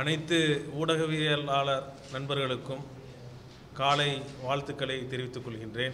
அனைத்து ஊடகவியலாளர் நண்பர்களுக்கும் காலை வாழ்த்துக்களை தெரிவித்துக் கொள்கின்றேன்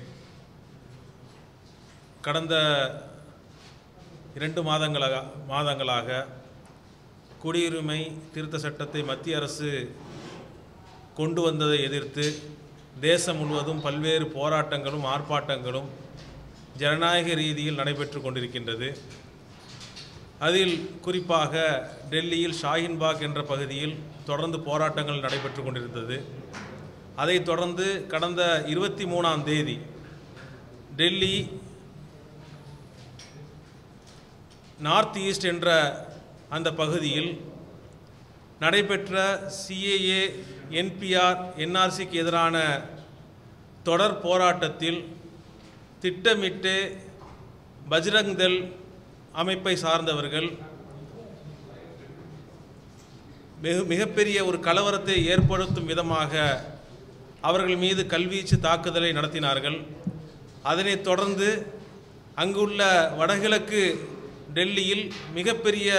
கடந்த இரண்டு மாதங்களாக மாதங்களாக குடியுரிமை திருத்த சட்டத்தை மத்திய அரசு கொண்டு வந்ததை எதிர்த்து தேசம் முழுவதும் பல்வேறு போராட்டங்களும் ஆர்ப்பாட்டங்களும் ஜனநாயக ரீதியில் நடைபெற்று கொண்டிருக்கின்றது அதில் குறிப்பாக டெல்லியில் ஷாஹின்பாக் என்ற பகுதியில் தொடர்ந்து போராட்டங்கள் நடைபெற்று கொண்டிருந்தது அதைத் தொடர்ந்து கடந்த இருபத்தி மூணாம் தேதி டெல்லி நார்த் ஈஸ்ட் என்ற அந்த பகுதியில் நடைபெற்ற சிஏஏ என்பிஆர் என்ஆர்சிக்கு எதிரான தொடர் போராட்டத்தில் திட்டமிட்டு பஜ்ரங் தள் அமைப்பை சார்ந்தவர்கள் மிக மிகப்பெரிய ஒரு கலவரத்தை ஏற்படுத்தும் விதமாக அவர்கள் மீது கல்வீச்சு தாக்குதலை நடத்தினார்கள் அதனைத் தொடர்ந்து அங்குள்ள வடகிழக்கு டெல்லியில் மிகப்பெரிய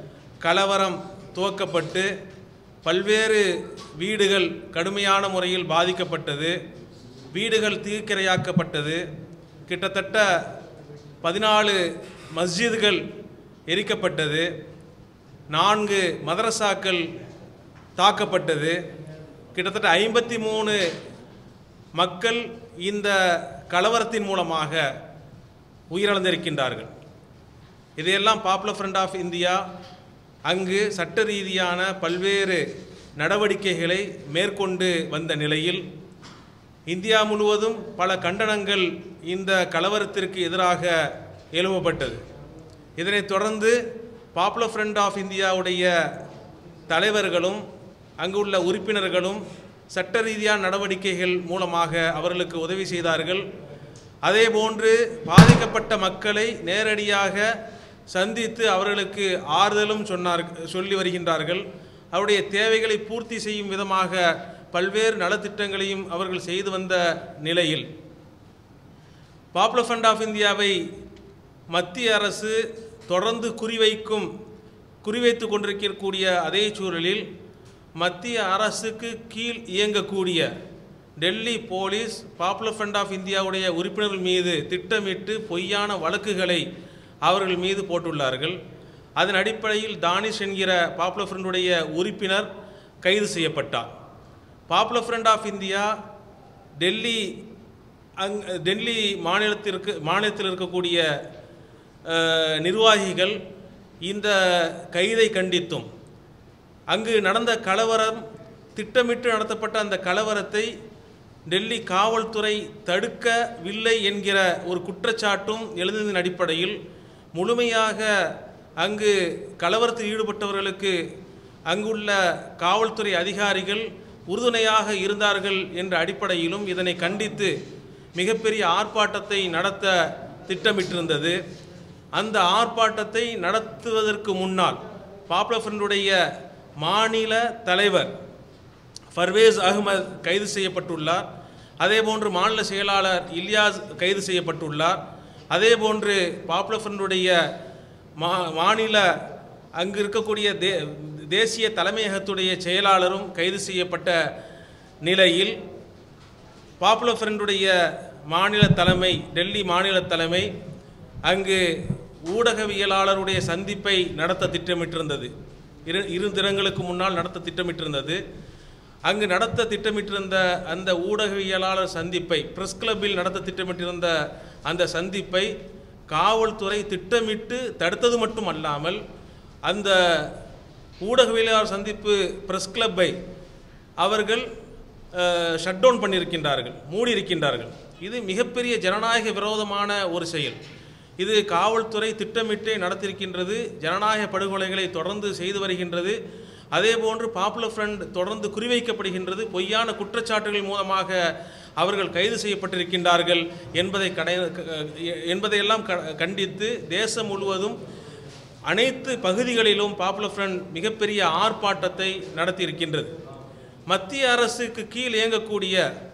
கலவரம் துவக்கப்பட்டு பல்வேறு வீடுகள் கடுமையான முறையில் பாதிக்கப்பட்டது வீடுகள் தீக்கிரையாக்கப்பட்டது கிட்டத்தட்ட பதினாலு மஸ்ஜிதுகள் எரிக்கப்பட்டது நான்கு மதரசாக்கள் தாக்கப்பட்டது கிட்டத்தட்ட ஐம்பத்தி மூணு மக்கள் இந்த கலவரத்தின் மூலமாக உயிரிழந்திருக்கின்றார்கள் இதையெல்லாம் பாப்புலர் ஃப்ரண்ட் ஆஃப் இந்தியா அங்கு சட்ட ரீதியான பல்வேறு நடவடிக்கைகளை மேற்கொண்டு வந்த நிலையில் இந்தியா முழுவதும் பல கண்டனங்கள் இந்த கலவரத்திற்கு எதிராக எழுப்பப்பட்டது இதனைத் தொடர்ந்து பாப்புலர் ஃப்ரண்ட் ஆஃப் இந்தியாவுடைய தலைவர்களும் அங்குள்ள உறுப்பினர்களும் சட்ட ரீதியான நடவடிக்கைகள் மூலமாக அவர்களுக்கு உதவி செய்தார்கள் அதேபோன்று பாதிக்கப்பட்ட மக்களை நேரடியாக சந்தித்து அவர்களுக்கு ஆறுதலும் சொன்னார் சொல்லி வருகின்றார்கள் அவருடைய தேவைகளை பூர்த்தி செய்யும் விதமாக பல்வேறு நலத்திட்டங்களையும் அவர்கள் செய்து வந்த நிலையில் பாப்புலர் ஃப்ரண்ட் ஆஃப் இந்தியாவை மத்திய அரசு தொடர்ந்து குறிவைக்கும் குறிவைத்து கொண்டிருக்கக்கூடிய அதே சூழலில் மத்திய அரசுக்கு கீழ் இயங்கக்கூடிய Delhi police popular front of இந்தியாவுடைய உறுப்பினர்கள் மீது திட்டமிட்டு பொய்யான வழக்குகளை அவர்கள் மீது போட்டுள்ளார்கள் அதன் அடிப்படையில் தானிஷ் என்கிற பாப்புலர் ஃப்ரண்டுடைய உறுப்பினர் கைது செய்யப்பட்டார் popular front of India Delhi அங் டெல்லி மாநிலத்திற்கு மாநிலத்தில் இருக்கக்கூடிய அஹ், நிர்வாகிகள் இந்த கைதை கண்டித்தும் அங்கு நடந்த கலவரம் திட்டமிட்டு நடத்தப்பட்ட அந்த கலவரத்தை டெல்லி காவல்துறை தடுக்கவில்லை என்கிற ஒரு குற்றச்சாட்டும் எழுந்ததின் அடிப்படையில் முழுமையாக அங்கு கலவரத்தில் ஈடுபட்டவர்களுக்கு அங்குள்ள காவல்துறை அதிகாரிகள் உறுதுணையாக இருந்தார்கள் என்ற அடிப்படையிலும் இதனை கண்டித்து மிகப்பெரிய ஆர்ப்பாட்டத்தை நடத்த திட்டமிட்டிருந்தது அந்த ஆர்ப்பாட்டத்தை நடத்துவதற்கு முன்னால் பாப்புலர் ஃப்ரண்டுடைய மாநில தலைவர் ஃபர்வேஸ் அகமது கைது செய்யப்பட்டுள்ளார் அதேபோன்று மாநில செயலாளர் இலியாஸ் கைது செய்யப்பட்டுள்ளார் அதேபோன்று பாப்புலர் ஃப்ரண்டுடைய மா மாநில அங்கு இருக்கக்கூடிய தே தேசிய தலைமையகத்துடைய செயலாளரும் கைது செய்யப்பட்ட நிலையில் பாப்புலர் ஃப்ரண்டுடைய மாநில தலைமை டெல்லி மாநில தலைமை அங்கு ஊடகவியலாளருடைய சந்திப்பை நடத்த திட்டமிட்டிருந்தது இரு இரு தினங்களுக்கு முன்னால் நடத்த திட்டமிட்டிருந்தது அங்கு நடத்த திட்டமிட்டிருந்த அந்த ஊடகவியலாளர் சந்திப்பை பிரஸ் கிளப்பில் நடத்த திட்டமிட்டிருந்த அந்த சந்திப்பை காவல்துறை திட்டமிட்டு தடுத்தது மட்டும் அல்லாமல் அந்த ஊடகவியலாளர் சந்திப்பு பிரஸ் கிளப்பை அவர்கள் ஷட் டவுன் பண்ணியிருக்கின்றார்கள் மூடி இருக்கின்றார்கள் இது மிகப்பெரிய ஜனநாயக விரோதமான ஒரு செயல் இது காவல்துறை திட்டமிட்டே நடத்தியிருக்கின்றது ஜனநாயக படுகொலைகளை தொடர்ந்து செய்து வருகின்றது அதேபோன்று பாப்புலர் ஃப்ரண்ட் தொடர்ந்து குறிவைக்கப்படுகின்றது பொய்யான குற்றச்சாட்டுகள் மூலமாக அவர்கள் கைது செய்யப்பட்டிருக்கின்றார்கள் என்பதை கடை என்பதையெல்லாம் க- கண்டித்து தேசம் முழுவதும் அனைத்து பகுதிகளிலும் பாப்புலர் ஃப்ரண்ட் மிகப்பெரிய ஆர்ப்பாட்டத்தை நடத்தியிருக்கின்றது மத்திய அரசுக்கு கீழ் இயங்கக்கூடிய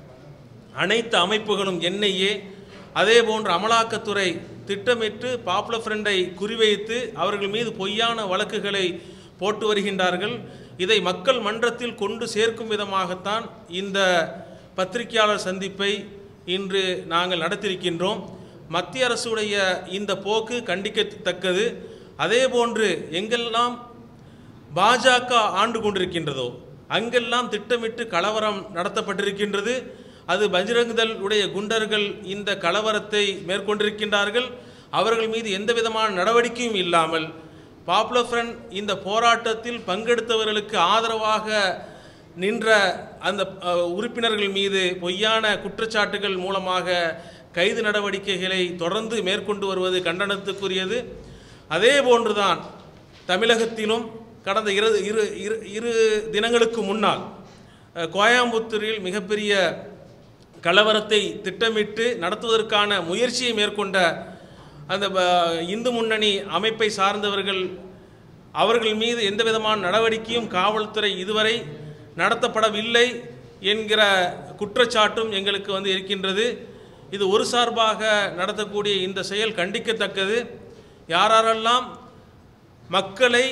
அனைத்து அமைப்புகளும் என்ஐஏ அதே போன்று அமலாக்கத்துறை திட்டமிட்டு பாப்புலர் ஃப்ரண்டை குறிவைத்து அவர்கள் மீது பொய்யான வழக்குகளை போட்டு வருகின்றார்கள் இதை மக்கள் மன்றத்தில் கொண்டு சேர்க்கும் விதமாகத்தான் இந்த பத்திரிகையாளர் சந்திப்பை இன்று நாங்கள் நடத்தியிருக்கின்றோம் மத்திய அரசுடைய இந்த போக்கு கண்டிக்கத்தக்கது அதேபோன்று எங்கெல்லாம் பாஜக ஆண்டு கொண்டிருக்கின்றதோ அங்கெல்லாம் திட்டமிட்டு கலவரம் நடத்தப்பட்டிருக்கின்றது அது பஜ்ரங்தள் உடைய குண்டர்கள் இந்த கலவரத்தை மேற்கொண்டிருக்கின்றார்கள் அவர்கள் மீது எந்த விதமான நடவடிக்கையும் இல்லாமல் பாப்புலர் ஃப்ரண்ட் இந்த போராட்டத்தில் பங்கெடுத்தவர்களுக்கு ஆதரவாக நின்ற அந்த அஹ், உறுப்பினர்கள் மீது பொய்யான குற்றச்சாட்டுகள் மூலமாக கைது நடவடிக்கைகளை தொடர்ந்து மேற்கொண்டு வருவது கண்டனத்துக்குரியது அதே போன்றுதான் தமிழகத்திலும் கடந்த இரு இரு இரு இரு தினங்களுக்கு முன்னால் அஹ், கோயம்புத்தூரில் மிகப்பெரிய கலவரத்தை திட்டமிட்டு நடத்துவதற்கான முயற்சியை மேற்கொண்ட அந்த ப- இந்து முன்னணி அமைப்பை சார்ந்தவர்கள் அவர்கள் மீது எந்த விதமான நடவடிக்கையும் காவல்துறை இதுவரை நடத்தப்படவில்லை என்கிற குற்றச்சாட்டும் எங்களுக்கு வந்து இருக்கின்றது இது ஒரு சார்பாக நடத்தக்கூடிய இந்த செயல் கண்டிக்கத்தக்கது யாரெல்லாம் மக்களை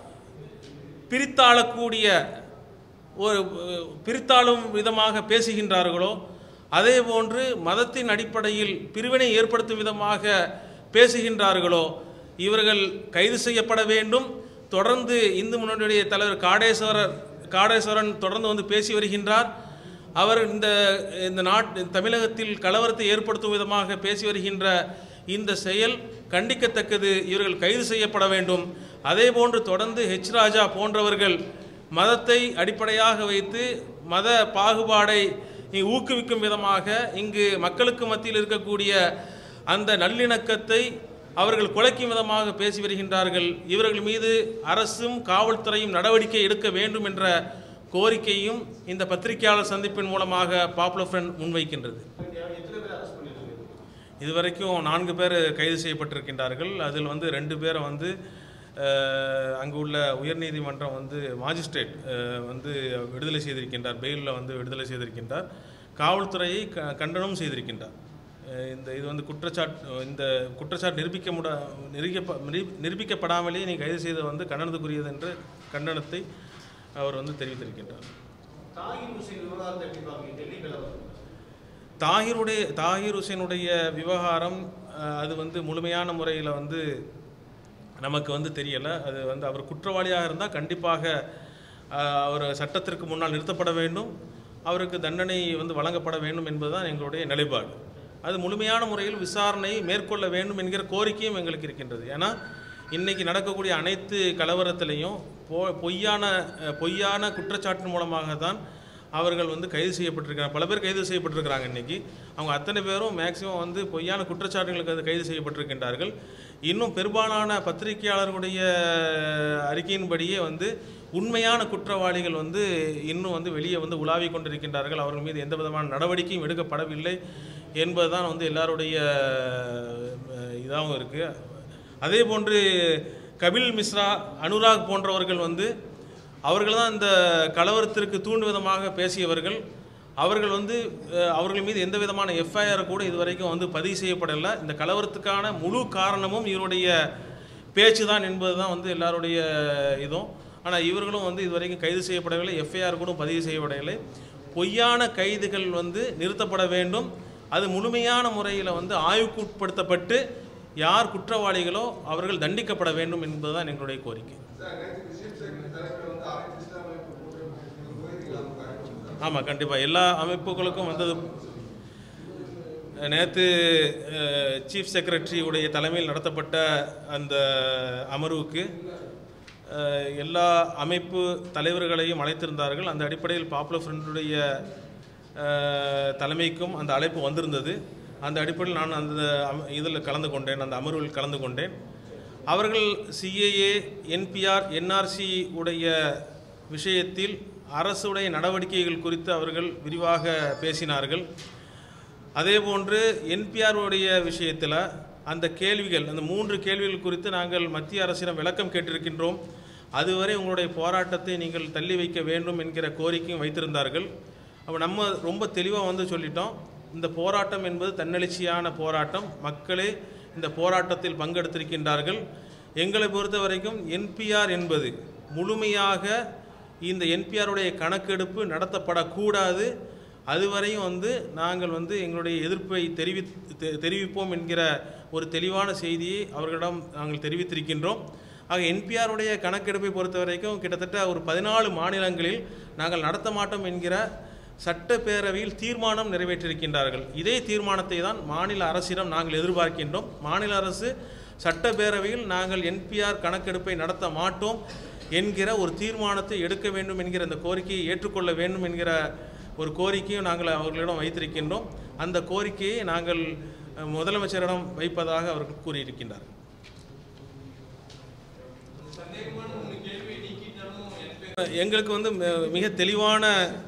பிரித்தாளக்கூடிய ஒரு அஹ், பிரித்தாளும் விதமாக பேசுகின்றார்களோ அதே போன்று மதத்தின் அடிப்படையில் பிரிவினை ஏற்படுத்தும் விதமாக பேசுகின்றார்களோ இவர்கள் கைது செய்யப்பட வேண்டும் தொடர்ந்து இந்து முன்னணியுடைய தலைவர் காடேஸ்வரர் காடேஸ்வரன் தொடர்ந்து வந்து பேசி வருகின்றார் அவர் இந்த இந்த நாட் தமிழகத்தில் கலவரத்தை ஏற்படுத்தும் விதமாக பேசி வருகின்ற இந்த செயல் கண்டிக்கத்தக்கது இவர்கள் கைது செய்யப்பட வேண்டும் அதேபோன்று தொடர்ந்து ஹெச் ராஜா போன்றவர்கள் மதத்தை அடிப்படையாக வைத்து மத பாகுபாடை இங்கு ஊக்குவிக்கும் விதமாக இங்கு மக்களுக்கு மத்தியில் இருக்கக்கூடிய அந்த நல்லிணக்கத்தை அவர்கள் குலைக்கும் விதமாக பேசி வருகின்றார்கள் இவர்கள் மீது அரசும் காவல்துறையும் நடவடிக்கை எடுக்க வேண்டும் என்ற கோரிக்கையும் இந்த பத்திரிகையாளர் சந்திப்பின் மூலமாக பாப்புலர் ஃப்ரண்ட் முன்வைக்கின்றது இதுவரைக்கும் நான்கு பேர் கைது செய்யப்பட்டிருக்கின்றார்கள் அதில் வந்து ரெண்டு பேரை வந்து அஹ், அங்கு உள்ள உயர்நீதிமன்றம் வந்து மாஜிஸ்ட்ரேட் அஹ், வந்து விடுதலை செய்திருக்கின்றார் பெயிலில் வந்து விடுதலை செய்திருக்கின்றார் காவல்துறையை க கண்டனம் செய்திருக்கின்றார் அஹ், இந்த இது வந்து குற்றச்சாட்டு இந்த குற்றச்சாட்டு நிரூபிக்க முட நிரூபிக்க நிரூபிக்கப்படாமலேயே நீ கைது செய்தது வந்து கண்டனத்துக்குரியது என்ற கண்டனத்தை அவர் வந்து தெரிவித்திருக்கின்றார் தாகிர் ஹுசேன் விவகாரத்தை எப்படி பார்க்குறீங்க டெல்லி கலவரம் தாகிருடைய தாகிர் ஹுசேனுடைய விவகாரம் அஹ், அது வந்து முழுமையான முறையில் வந்து நமக்கு வந்து தெரியலை அது வந்து அவர் குற்றவாளியாக இருந்தால் கண்டிப்பாக அஹ், அவர் சட்டத்திற்கு முன்னால் நிறுத்தப்பட வேண்டும் அவருக்கு தண்டனை வந்து வழங்கப்பட வேண்டும் என்பதுதான் எங்களுடைய நிலைப்பாடு அது முழுமையான முறையில் விசாரணை மேற்கொள்ள வேண்டும் என்கிற கோரிக்கையும் எங்களுக்கு இருக்கின்றது ஏன்னா இன்னைக்கு நடக்கக்கூடிய அனைத்து கலவரத்திலையும் பொ பொய்யான அஹ், பொய்யான குற்றச்சாட்டின் மூலமாக தான் அவர்கள் வந்து கைது செய்யப்பட்டிருக்கிறாங்க பல பேர் கைது செய்யப்பட்டிருக்கிறாங்க இன்னைக்கு அவங்க அத்தனை பேரும் மேக்சிமம் வந்து பொய்யான குற்றச்சாட்டுகளுக்கு அது கைது செய்யப்பட்டிருக்கின்றார்கள் இன்னும் பெரும்பாலான பத்திரிகையாளர்களுடைய அறிக்கையின்படியே வந்து உண்மையான குற்றவாளிகள் வந்து இன்னும் வந்து வெளியே வந்து உலாவி கொண்டிருக்கின்றார்கள் அவர்கள் மீது எந்த விதமான நடவடிக்கையும் எடுக்கப்படவில்லை என்பதுதான் வந்து எல்லாருடைய அஹ், இதாகவும் இருக்குது அதே போன்று கபில் மிஸ்ரா அனுராக் போன்றவர்கள் வந்து அவர்கள் தான் இந்த கலவரத்திற்கு தூண்டு விதமாக பேசியவர்கள் அவர்கள் வந்து அஹ், அவர்கள் மீது எந்த விதமான எஃப்ஐஆர் கூட இதுவரைக்கும் வந்து பதிவு செய்யப்படலை இந்த கலவரத்துக்கான முழு காரணமும் இவருடைய பேச்சு தான் என்பது தான் வந்து எல்லாருடைய இதுவும் ஆனால் இவர்களும் வந்து இதுவரைக்கும் கைது செய்யப்படவில்லை எஃப்ஐஆர் கூட பதிவு செய்யப்படவில்லை பொய்யான கைதுகள் வந்து நிறுத்தப்பட வேண்டும் அது முழுமையான முறையில் வந்து ஆய்வுக்கு உட்படுத்தப்பட்டு யார் குற்றவாளிகளோ அவர்கள் தண்டிக்கப்பட வேண்டும் என்பதுதான் எங்களுடைய கோரிக்கை ஆமாம் கண்டிப்பாக எல்லா அமைப்புகளுக்கும் வந்தது நேற்று சீஃப் செக்ரட்டரி உடைய தலைமையில் நடத்தப்பட்ட அந்த அமர்வுக்கு அஹ், எல்லா அமைப்பு தலைவர்களையும் அழைத்திருந்தார்கள் அந்த அடிப்படையில் பாப்புலர் ஃப்ரண்டுடைய தலைமைக்கும் அந்த அழைப்பு வந்திருந்தது அந்த அடிப்படையில் நான் அந்த இதில் கலந்து கொண்டேன் அந்த அமர்வில் கலந்து கொண்டேன் அவர்கள் சிஏஏ என்பிஆர் என்ஆர்சி உடைய விஷயத்தில் அரசுடைய நடவடிக்கைகள் குறித்து அவர்கள் விரிவாக பேசினார்கள் அதேபோன்று NPR உடைய விஷயத்தில் அந்த கேள்விகள் அந்த மூன்று கேள்விகள் குறித்து நாங்கள் மத்திய அரசிடம் விளக்கம் கேட்டிருக்கின்றோம் அதுவரை உங்களுடைய போராட்டத்தை நீங்கள் தள்ளி வைக்க வேண்டும் என்கிற கோரிக்கையும் வைத்திருந்தார்கள் அப்போ நம்ம ரொம்ப தெளிவாக வந்து சொல்லிட்டோம் இந்த போராட்டம் என்பது தன்னெழுச்சியான போராட்டம் மக்களே இந்த போராட்டத்தில் பங்கெடுத்திருக்கின்றார்கள் எங்களை பொறுத்த வரைக்கும் என்பிஆர் என்பது முழுமையாக இந்த என்பிஆருடைய கணக்கெடுப்பு நடத்தப்படக்கூடாது அதுவரையும் வந்து நாங்கள் வந்து எங்களுடைய எதிர்ப்பை தெரிவி தெ- தெரிவிப்போம் என்கிற ஒரு தெளிவான செய்தியை அவர்களிடம் நாங்கள் தெரிவித்திருக்கின்றோம் ஆக என்பிஆருடைய கணக்கெடுப்பை பொறுத்த வரைக்கும் கிட்டத்தட்ட ஒரு பதினாலு மாநிலங்களில் நாங்கள் நடத்த மாட்டோம் என்கிற சட்டப்பேரவையில் தீர்மானம் நிறைவேற்றியிருக்கின்றார்கள் இதே தீர்மானத்தை தான் மாநில அரசிடம் நாங்கள் எதிர்பார்க்கின்றோம் மாநில அரசு சட்டப்பேரவையில் நாங்கள் என்பிஆர் கணக்கெடுப்பை நடத்த மாட்டோம் என்கிற ஒரு தீர்மானத்தை எடுக்க வேண்டும் என்கிற அந்த கோரிக்கையை ஏற்றுக்கொள்ள வேண்டும் என்கிற ஒரு கோரிக்கையும் நாங்கள் அவர்களிடம் வைத்திருக்கின்றோம் அந்த கோரிக்கையை நாங்கள் அஹ், முதலமைச்சரிடம் வைப்பதாக அவர்கள் கூறியிருக்கின்றார்கள் எங்களுக்கு வந்து ம- மிக தெளிவான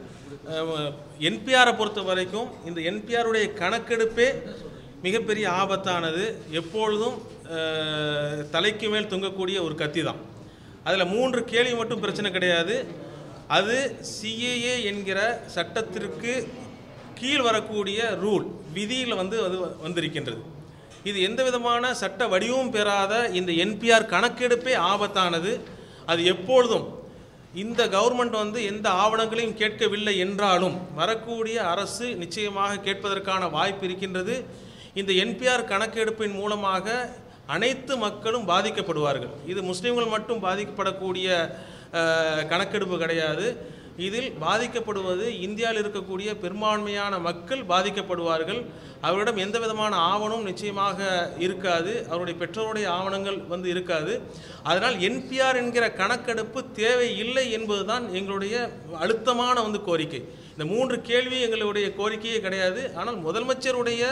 என்பிஆரை பொறுத்த வரைக்கும் இந்த என்பிஆருடைய கணக்கெடுப்பே மிகப்பெரிய ஆபத்தானது எப்பொழுதும் அஹ், தலைக்கு மேல் தொங்கக்கூடிய ஒரு கத்தி தான் அதில் மூன்று கேள்வி மட்டும் பிரச்சனை கிடையாது அது சிஏஏ என்கிற சட்டத்திற்கு கீழ் வரக்கூடிய ரூல் விதியில் வந்து அது வந்திருக்கின்றது இது எந்த விதமான சட்ட வடிவமும் பெறாத இந்த என்பிஆர் கணக்கெடுப்பே ஆபத்தானது அது எப்பொழுதும் இந்த கவர்மெண்ட் வந்து எந்த ஆவணங்களையும் கேட்கவில்லை என்றாலும் வரக்கூடிய அரசு நிச்சயமாக கேட்பதற்கான வாய்ப்பு இருக்கின்றது இந்த என்பிஆர் கணக்கெடுப்பின் மூலமாக அனைத்து மக்களும் பாதிக்கப்படுவார்கள் இது முஸ்லீம்கள் மட்டும் பாதிக்கப்படக்கூடிய அஹ், கணக்கெடுப்பு கிடையாது இதில் பாதிக்கப்படுவது இந்தியாவில் இருக்கக்கூடிய பெரும்பான்மையான மக்கள் பாதிக்கப்படுவார்கள் அவரிடம் எந்த விதமான ஆவணம் நிச்சயமாக இருக்காது அவருடைய பெற்றோருடைய ஆவணங்கள் வந்து இருக்காது அதனால் என்பிஆர் என்கிற கணக்கெடுப்பு தேவை இல்லை என்பதுதான் எங்களுடைய அழுத்தமான வந்து கோரிக்கை இந்த மூன்று கேள்வி எங்களுடைய கோரிக்கையே கிடையாது ஆனால் முதலமைச்சருடைய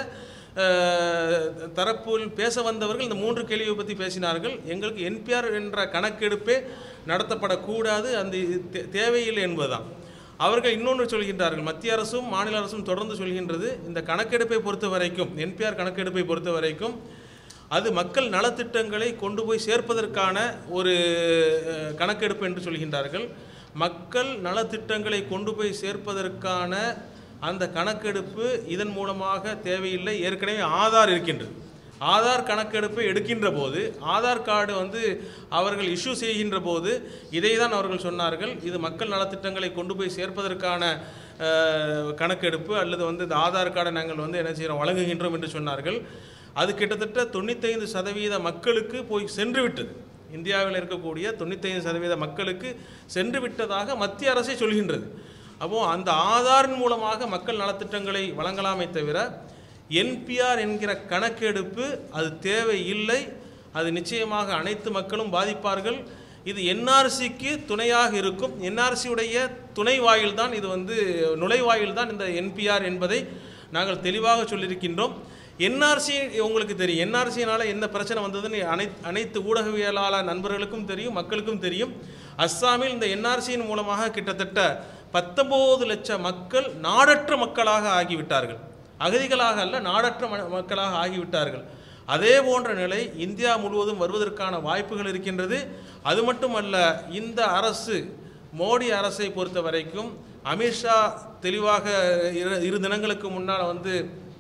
அஹ், தரப்பில் பேச வந்தவர்கள் இந்த மூன்று கேள்வியை பற்றி பேசினார்கள் எங்களுக்கு என்பிஆர் என்ற கணக்கெடுப்பே நடத்தப்படக்கூடாது அந்த இது தே- தேவையில்லை என்பதுதான் அவர்கள் இன்னொன்று சொல்கின்றார்கள் மத்திய அரசும் மாநில அரசும் தொடர்ந்து சொல்கின்றது இந்த கணக்கெடுப்பை பொறுத்த வரைக்கும் என்பிஆர் கணக்கெடுப்பை பொறுத்த வரைக்கும் அது மக்கள் நலத்திட்டங்களை கொண்டு போய் சேர்ப்பதற்கான ஒரு அஹ், கணக்கெடுப்பு என்று சொல்கின்றார்கள் மக்கள் நலத்திட்டங்களை கொண்டு போய் சேர்ப்பதற்கான அந்த கணக்கெடுப்பு இதன் மூலமாக தேவையில்லை ஏற்கனவே ஆதார் இருக்கின்றது ஆதார் கணக்கெடுப்பை எடுக்கின்ற போது ஆதார் கார்டு வந்து அவர்கள் இஷ்யூ செய்கின்ற போது இதை தான் அவர்கள் சொன்னார்கள் இது மக்கள் நலத்திட்டங்களை கொண்டு போய் சேர்ப்பதற்கான அஹ், கணக்கெடுப்பு அல்லது வந்து இந்த ஆதார் கார்டை நாங்கள் வந்து என்ன செய்கிறோம் வழங்குகின்றோம் என்று சொன்னார்கள் அது கிட்டத்தட்ட தொண்ணூத்தைந்து சதவீத மக்களுக்கு போய் சென்று விட்டது இந்தியாவில் இருக்கக்கூடிய தொண்ணூத்தைந்து சதவீத மக்களுக்கு சென்று விட்டதாக மத்திய அரசே சொல்கின்றது அப்போ அந்த ஆதாரின் மூலமாக மக்கள் நலத்திட்டங்களை வழங்கலாமே தவிர என்பிஆர் என்கிற கணக்கெடுப்பு அது தேவை இல்லை அது நிச்சயமாக அனைத்து மக்களும் பாதிப்பார்கள் இது என்ஆர்சிக்கு துணையாக இருக்கும் என்ஆர்சியுடைய துணை வாயில் தான் இது வந்து நுழைவாயில் தான் இந்த என்பிஆர் என்பதை நாங்கள் தெளிவாக சொல்லியிருக்கின்றோம் என்ஆர்சி உங்களுக்கு தெரியும் என்ஆர்சியினால் என்ன பிரச்சனை வந்ததுன்னு அனைத்து அனைத்து ஊடகவியலாளர் நண்பர்களுக்கும் தெரியும் மக்களுக்கும் தெரியும் அஸ்ஸாமில் இந்த என்ஆர்சியின் மூலமாக கிட்டத்தட்ட பத்தொம்போது லட்சம் மக்கள் நாடற்ற மக்களாக ஆகிவிட்டார்கள் அகதிகளாக அல்ல நாடற்ற ம- மக்களாக ஆகிவிட்டார்கள் அதே போன்ற நிலை இந்தியா முழுவதும் வருவதற்கான வாய்ப்புகள் இருக்கின்றது அது மட்டுமல்ல இந்த அரசு மோடி அரசை பொறுத்த வரைக்கும் அமித்ஷா தெளிவாக இரு இரு தினங்களுக்கு முன்னால் வந்து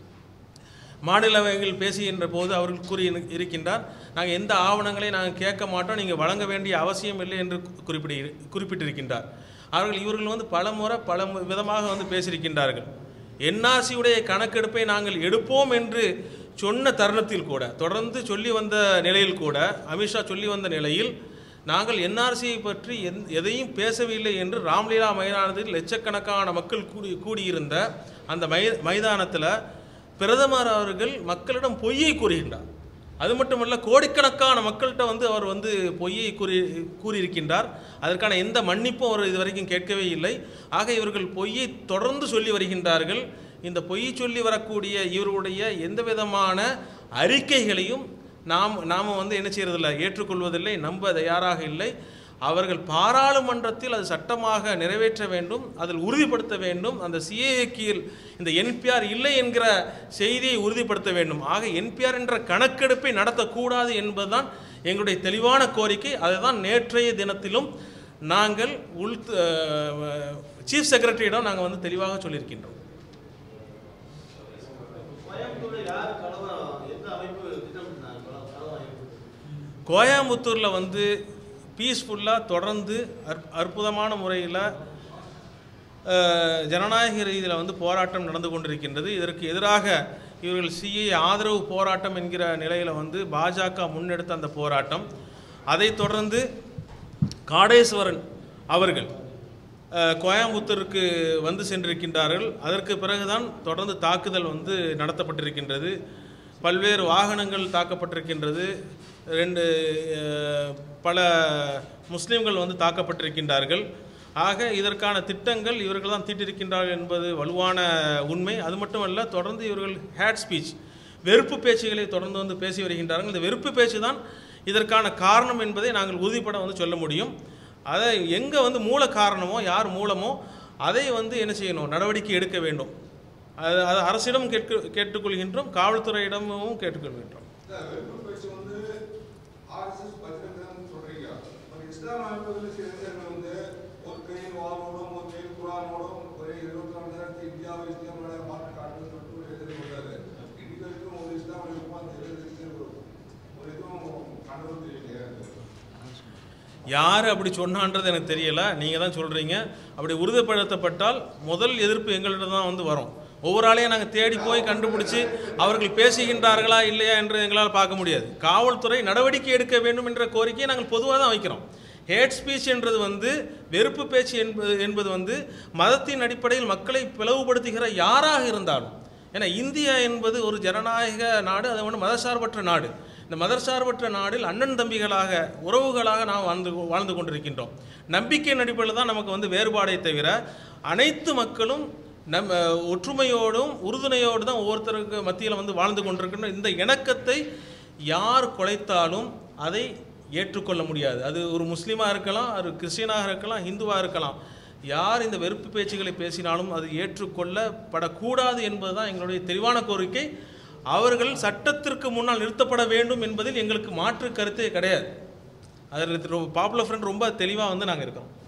மாநிலவையில் பேசுகின்ற போது அவர்கள் கூறி இரு- இருக்கின்றார் நாங்கள் எந்த ஆவணங்களையும் நாங்கள் கேட்க மாட்டோம் நீங்கள் வழங்க வேண்டிய அவசியம் இல்லை என்று குறிப்பிடு குறிப்பிட்டிருக்கின்றார் அவர்கள் இவர்கள் வந்து பல முறை பல மு- விதமாக வந்து பேசியிருக்கின்றார்கள் என்ஆர்சியுடைய கணக்கெடுப்பை நாங்கள் எடுப்போம் என்று சொன்ன தருணத்தில் கூட தொடர்ந்து சொல்லி வந்த நிலையில் கூட அமித்ஷா சொல்லி வந்த நிலையில் நாங்கள் என்ஆர்சியை பற்றி எந் எதையும் பேசவில்லை என்று ராம்லீலா மைதானத்தில் லட்சக்கணக்கான மக்கள் கூடி கூடியிருந்த அந்த மை மைதானத்தில் பிரதமர் அவர்கள் மக்களிடம் பொய்யை கூறுகின்றார் அது மட்டுமல்ல கோடிக்கணக்கான மக்கள்கிட்ட வந்து அவர் வந்து பொய்யை கூறி கூறியிருக்கின்றார் அதற்கான எந்த மன்னிப்பும் அவர் இதுவரைக்கும் கேட்கவே இல்லை ஆக இவர்கள் பொய்யை தொடர்ந்து சொல்லி வருகின்றார்கள் இந்த பொய் சொல்லி வரக்கூடிய இவருடைய எந்த விதமான அறிக்கைகளையும் நாம் நாம் வந்து என்ன செய்யறதில்ல ஏற்றுக்கொள்வதில்லை நம்ப தயாராக இல்லை அவர்கள் பாராளுமன்றத்தில் அது சட்டமாக நிறைவேற்ற வேண்டும் அதில் உறுதிப்படுத்த வேண்டும் அந்த சிஏஏ கீழ் இந்த என்பிஆர் இல்லை என்கிற செய்தியை உறுதிப்படுத்த வேண்டும் ஆக என்பிஆர் என்ற கணக்கெடுப்பை நடத்தக்கூடாது என்பதுதான் எங்களுடைய தெளிவான கோரிக்கை அதுதான் நேற்றைய தினத்திலும் நாங்கள் உள் சீஃப் செக்ரட்டரியிடம் நாங்கள் வந்து தெளிவாக சொல்லியிருக்கின்றோம் கோயம்புத்தூர்ல யார் கலவரம் எந்த அமைப்பு திட்டமிட்டாங்க கலவரம் அமைப்பு கோயம்புத்தூரில் வந்து பீஸ்ஃபுல்லாக தொடர்ந்து அற் அற்புதமான முறையில் அஹ், ஜனநாயக ரீதியில் வந்து போராட்டம் நடந்து கொண்டிருக்கின்றது இதற்கு எதிராக இவர்கள் சிஏ ஆதரவு போராட்டம் என்கிற நிலையில் வந்து பாஜக முன்னெடுத்த அந்த போராட்டம் அதைத் தொடர்ந்து காடேஸ்வரன் அவர்கள் அஹ், கோயம்புத்தூருக்கு வந்து சென்றிருக்கின்றார்கள் அதற்கு பிறகுதான் தொடர்ந்து தாக்குதல் வந்து நடத்தப்பட்டிருக்கின்றது பல்வேறு வாகனங்கள் தாக்கப்பட்டிருக்கின்றது ரெண்டு அஹ், பல முஸ்லிம்கள் வந்து தாக்கப்பட்டிருக்கின்றார்கள் ஆக இதற்கான திட்டங்கள் இவர்கள் தான் தீட்டிருக்கின்றார்கள் என்பது வலுவான உண்மை அது மட்டுமல்ல தொடர்ந்து இவர்கள் ஹேட் ஸ்பீச் வெறுப்பு பேச்சுகளை தொடர்ந்து வந்து பேசி வருகின்றார்கள் இந்த வெறுப்பு பேச்சு தான் இதற்கான காரணம் என்பதை நாங்கள் உறுதிப்பட வந்து சொல்ல முடியும் அதை எங்கே வந்து மூல காரணமோ யார் மூலமோ அதை வந்து என்ன செய்யணும் நடவடிக்கை எடுக்க வேண்டும் அது அது அரசிடம் கேட்க கேட்டுக்கொள்கின்றோம் காவல்துறையிடமும் கேட்டுக்கொள்கின்றோம் இந்த வெறுப்பு பேச்சு வந்து ஆர்எஸ்எஸ் பஜ்ரங்கம் சொல்றீங்க ஒரு இஸ்லாம் அமைப்புகளில் சில இளைஞர்கள் வந்து ஒரு கையில் வாளோடும் ஒரு கையில் குரானோடும் ஒரு இருபத்தி நாலு நேரத்தில் இந்தியாவை இஸ்லாம் நாடாக மாற்ற காட்டுன்னு சொல்லிட்டு ஒரு எதிர்கொண்டாரு இன்னைக்கு வரைக்கும் ஒரு இஸ்லாம் அமைப்பு அந்த எதிர்த்து ஒரு இதுவும் கண்டனம் தெரியலையா யார் அப்படி சொன்னான்றது எனக்கு தெரியல நீங்கள் தான் சொல்கிறீங்க அப்படி உறுதிப்படுத்தப்பட்டால் முதல் எதிர்ப்பு எங்களிடம் தான் வந்து வரும் ஒவ்வொரு ஆளையும் நாங்கள் தேடி போய் கண்டுபிடிச்சி அவர்கள் பேசுகின்றார்களா இல்லையா என்று எங்களால் பார்க்க முடியாது காவல்துறை நடவடிக்கை எடுக்க வேண்டும் என்ற கோரிக்கையை நாங்கள் பொதுவாக தான் வைக்கிறோம் ஹேட் ஸ்பீச் என்றது வந்து வெறுப்பு பேச்சு என்பது என்பது வந்து மதத்தின் அடிப்படையில் மக்களை பிளவுபடுத்துகிற யாராக இருந்தாலும் ஏன்னா இந்தியா என்பது ஒரு ஜனநாயக நாடு அது ஒன்று மதசார்பற்ற நாடு இந்த மதசார்பற்ற நாடில் அண்ணன் தம்பிகளாக உறவுகளாக நாம் வாழ்ந்து வாழ்ந்து கொண்டிருக்கின்றோம் நம்பிக்கையின் அடிப்படையில் தான் நமக்கு வந்து வேறுபாடை தவிர அனைத்து மக்களும் நம் அஹ், ஒற்றுமையோடும் உறுதுணையோடு தான் ஒவ்வொருத்தருக்கு மத்தியில் வந்து வாழ்ந்து கொண்டிருக்கின்ற இந்த இணக்கத்தை யார் குலைத்தாலும் அதை ஏற்றுக்கொள்ள முடியாது அது ஒரு முஸ்லீமாக இருக்கலாம் அது கிறிஸ்டியனாக இருக்கலாம் ஹிந்துவாக இருக்கலாம் யார் இந்த வெறுப்பு பேச்சுகளை பேசினாலும் அது ஏற்றுக்கொள்ளப்படக்கூடாது என்பதுதான் எங்களுடைய தெளிவான கோரிக்கை அவர்கள் சட்டத்திற்கு முன்னால் நிறுத்தப்பட வேண்டும் என்பதில் எங்களுக்கு மாற்று கருத்தே கிடையாது அதில் பாப்புலர் ஃப்ரண்ட் ரொம்ப தெளிவாக வந்து நாங்கள் இருக்கோம்